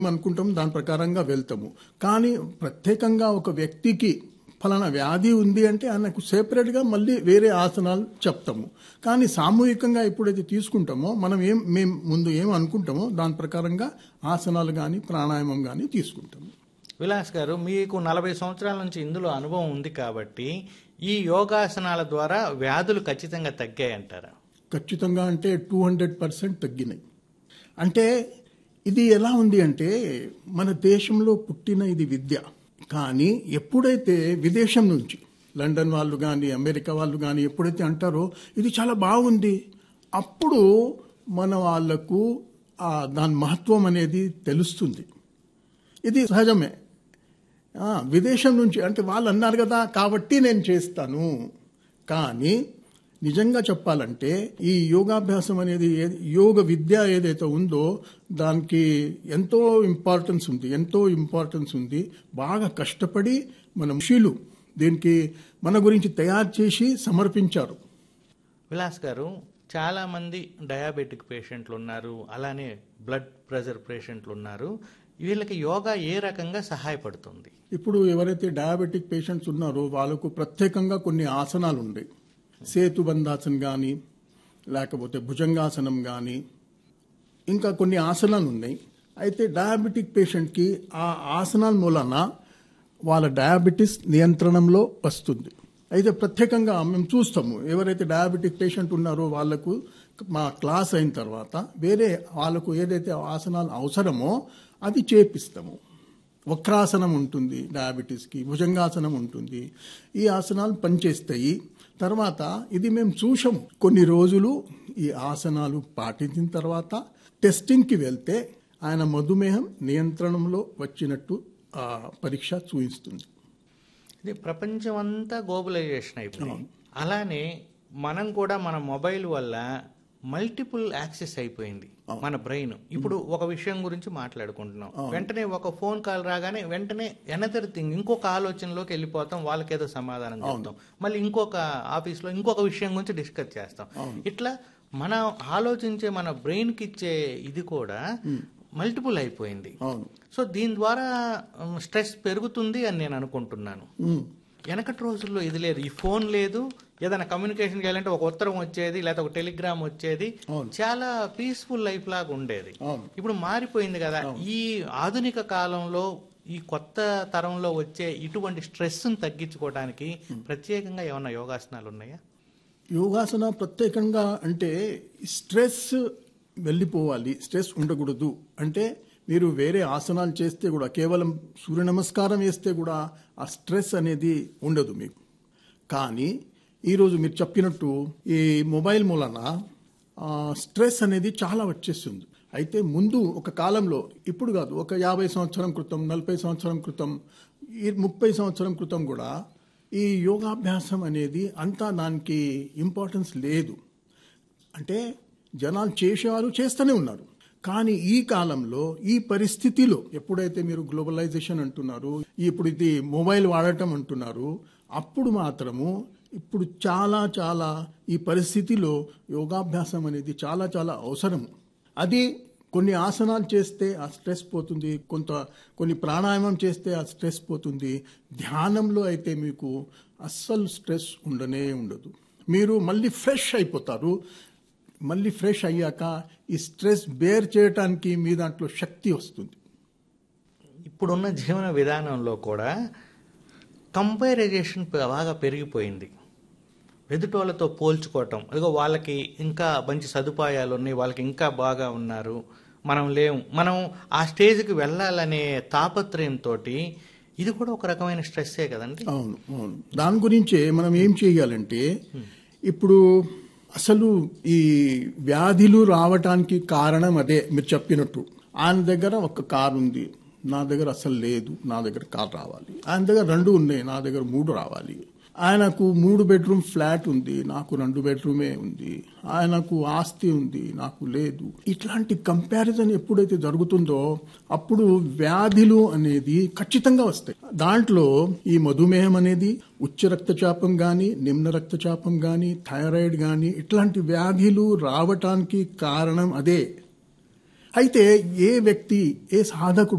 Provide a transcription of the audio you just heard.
అనుకుంటాం దాని ప్రకారంగా వెళ్తాము కానీ ప్రత్యేకంగా ఒక వ్యక్తికి ఫలానా వ్యాధి ఉంది అంటే ఆయనకు సెపరేట్గా మళ్ళీ వేరే ఆసనాలు చెప్తాము కానీ సామూహికంగా ఎప్పుడైతే తీసుకుంటామో మనం ఏం మేము ముందు ఏం అనుకుంటామో దాని ప్రకారంగా ఆసనాలు కానీ ప్రాణాయామం కానీ తీసుకుంటాము విలాస్ గారు మీకు నలభై సంవత్సరాల నుంచి ఇందులో అనుభవం ఉంది కాబట్టి ఈ యోగాసనాల ద్వారా వ్యాధులు ఖచ్చితంగా తగ్గాయంటారా ఖచ్చితంగా అంటే టూ హండ్రెడ్ పర్సెంట్ తగ్గినాయి అంటే ఇది ఎలా ఉంది అంటే మన దేశంలో పుట్టిన ఇది విద్య కానీ ఎప్పుడైతే విదేశం నుంచి లండన్ వాళ్ళు కానీ అమెరికా వాళ్ళు కానీ ఎప్పుడైతే అంటారో ఇది చాలా బాగుంది అప్పుడు మన వాళ్లకు ఆ దాని మహత్వం అనేది తెలుస్తుంది ఇది సహజమే ఆ, విదేశం నుంచి అంటే వాళ్ళు అన్నారు కదా కాబట్టి నేను చేస్తాను కానీ నిజంగా చెప్పాలంటే ఈ యోగాభ్యాసం అనేది ఏ- యోగ విద్య ఏదైతే ఉందో దానికి ఎంతో ఇంపార్టెన్స్ ఉంది ఎంతో ఇంపార్టెన్స్ ఉంది బాగా కష్టపడి మన ఋషులు దీనికి మన గురించి తయారు చేసి సమర్పించారు విలాస్ గారు చాలా మంది డయాబెటిక్ పేషెంట్లు ఉన్నారు అలానే బ్లడ్ ప్రెషర్ పేషెంట్లు ఉన్నారు వీళ్ళకి యోగా ఏ రకంగా సహాయపడుతుంది ఇప్పుడు ఎవరైతే డయాబెటిక్ పేషెంట్స్ ఉన్నారో వాళ్ళకు ప్రత్యేకంగా కొన్ని ఆసనాలు ఉన్నాయి సేతుబంధాసన్ కానీ లేకపోతే భుజంగాసనం కానీ ఇంకా కొన్ని ఆసనాలు ఉన్నాయి అయితే డయాబెటిక్ పేషెంట్కి ఆ ఆసనాల మూలన వాళ్ళ డయాబెటిస్ నియంత్రణలో వస్తుంది అయితే ప్రత్యేకంగా మేము చూస్తాము ఎవరైతే డయాబెటిక్ పేషెంట్ ఉన్నారో వాళ్ళకు మా క్లాస్ అయిన తర్వాత వేరే వాళ్ళకు ఏదైతే ఆసనాలు అవసరమో అది చేపిస్తాము వక్రాసనం ఉంటుంది డయాబెటీస్కి భుజంగాసనం ఉంటుంది ఈ ఆసనాలు పనిచేస్తాయి తర్వాత ఇది మేము చూసాము కొన్ని రోజులు ఈ ఆసనాలు పాటించిన తర్వాత టెస్టింగ్కి వెళ్తే ఆయన మధుమేహం నియంత్రణలో వచ్చినట్టు ఆ పరీక్ష చూపిస్తుంది ఇది ప్రపంచం అంతా గ్లోబలైజేషన్ అయిపోయింది అలానే మనం కూడా మన మొబైల్ వల్ల మల్టిపుల్ యాక్సెస్ అయిపోయింది మన బ్రెయిన్ ఇప్పుడు ఒక విషయం గురించి మాట్లాడుకుంటున్నాం వెంటనే ఒక ఫోన్ కాల్ రాగానే వెంటనే ఎనదర్ థింగ్ ఇంకొక ఆలోచనలోకి వెళ్ళిపోతాం వాళ్ళకేదో సమాధానం చెప్తాం మళ్ళీ ఇంకొక ఆఫీస్ లో ఇంకొక విషయం గురించి డిస్కస్ చేస్తాం ఇట్లా మన ఆలోచించే మన బ్రెయిన్ కి ఇచ్చే ఇది కూడా మల్టిపుల్ అయిపోయింది అవును సో దీని ద్వారా స్ట్రెస్ పెరుగుతుంది అని నేను అనుకుంటున్నాను ఉమ్. వెనకటి రోజుల్లో ఇది లేదు ఈ ఫోన్ లేదు ఏదైనా కమ్యూనికేషన్ చేయాలంటే ఒక ఉత్తరం వచ్చేది లేకపోతే ఒక టెలిగ్రామ్ వచ్చేది అవును. చాలా పీస్ఫుల్ లైఫ్ లాగా ఉండేది అవును ఇప్పుడు మారిపోయింది కదా ఈ ఆధునిక కాలంలో ఈ కొత్త తరంలో వచ్చే ఇటువంటి స్ట్రెస్ తగ్గించుకోవడానికి ప్రత్యేకంగా ఏమన్నా యోగాసనాలు ఉన్నాయా యోగాసన ప్రత్యేకంగా అంటే స్ట్రెస్ వెళ్ళిపోవాలి స్ట్రెస్ ఉండకూడదు అంటే మీరు వేరే ఆసనాలు చేస్తే కూడా కేవలం సూర్య నమస్కారం వేస్తే కూడా ఆ స్ట్రెస్ అనేది ఉండదు మీకు కానీ ఈరోజు మీరు చెప్పినట్టు ఈ మొబైల్ మూలన ఆ, స్ట్రెస్ అనేది చాలా వచ్చేస్తుంది అయితే ముందు ఒక కాలంలో ఇప్పుడు కాదు ఒక యాభై సంవత్సరం క్రితం నలభై సంవత్సరం క్రితం ఈ ముప్పై సంవత్సరం క్రితం కూడా ఈ యోగాభ్యాసం అనేది అంతా దానికి ఇంపార్టెన్స్ లేదు అంటే జనాలు చేసేవారు చేస్తూనే ఉన్నారు కానీ ఈ కాలంలో ఈ పరిస్థితిలో ఎప్పుడైతే మీరు గ్లోబలైజేషన్ అంటున్నారు ఇప్పుడు ఇది మొబైల్ వాడటం అంటున్నారు అప్పుడు మాత్రము ఇప్పుడు చాలా చాలా ఈ పరిస్థితిలో యోగాభ్యాసం అనేది చాలా చాలా అవసరం అది కొన్ని ఆసనాలు చేస్తే ఆ స్ట్రెస్ పోతుంది కొంత కొన్ని ప్రాణాయామం చేస్తే ఆ స్ట్రెస్ పోతుంది ధ్యానంలో అయితే మీకు అస్సలు స్ట్రెస్ ఉండనే ఉండదు మీరు మళ్ళీ ఫ్రెష్ అయిపోతారు మళ్ళీ ఫ్రెష్ అయ్యాక ఈ స్ట్రెస్ బేర్ చేయటానికి మీ దాంట్లో శక్తి వస్తుంది ఇప్పుడున్న జీవన విధానంలో కూడా కంపారిజేషన్ బాగా పెరిగిపోయింది ఎదుటోళ్ళతో పోల్చుకోవటం అదిగో వాళ్ళకి ఇంకా మంచి సదుపాయాలు ఉన్నాయి వాళ్ళకి ఇంకా బాగా ఉన్నారు మనం లేవు మనం ఆ స్టేజ్కి వెళ్ళాలనే తాపత్రయంతో ఇది కూడా ఒక రకమైన స్ట్రెస్సే కదండి అవును అవును దాని గురించే మనం ఏం చేయాలంటే ఇప్పుడు అసలు ఈ వ్యాధులు రావటానికి కారణం అదే మీరు చెప్పినట్టు ఆయన దగ్గర ఒక కారు ఉంది నా దగ్గర అసలు లేదు నా దగ్గర కార్ రావాలి ఆయన దగ్గర రెండు ఉన్నాయి నా దగ్గర మూడు రావాలి ఆయనకు మూడు బెడ్రూమ్ ఫ్లాట్ ఉంది నాకు రెండు బెడ్రూమే ఉంది ఆయనకు ఆస్తి ఉంది నాకు లేదు ఇట్లాంటి కంపారిజన్ ఎప్పుడైతే జరుగుతుందో అప్పుడు వ్యాధులు అనేది ఖచ్చితంగా వస్తాయి దాంట్లో ఈ మధుమేహం అనేది ఉచ్చ రక్తచాపం కానీ నిమ్న రక్తచాపం కానీ థైరాయిడ్ కానీ ఇట్లాంటి వ్యాధులు రావటానికి కారణం అదే అయితే ఏ వ్యక్తి ఏ సాధకుడు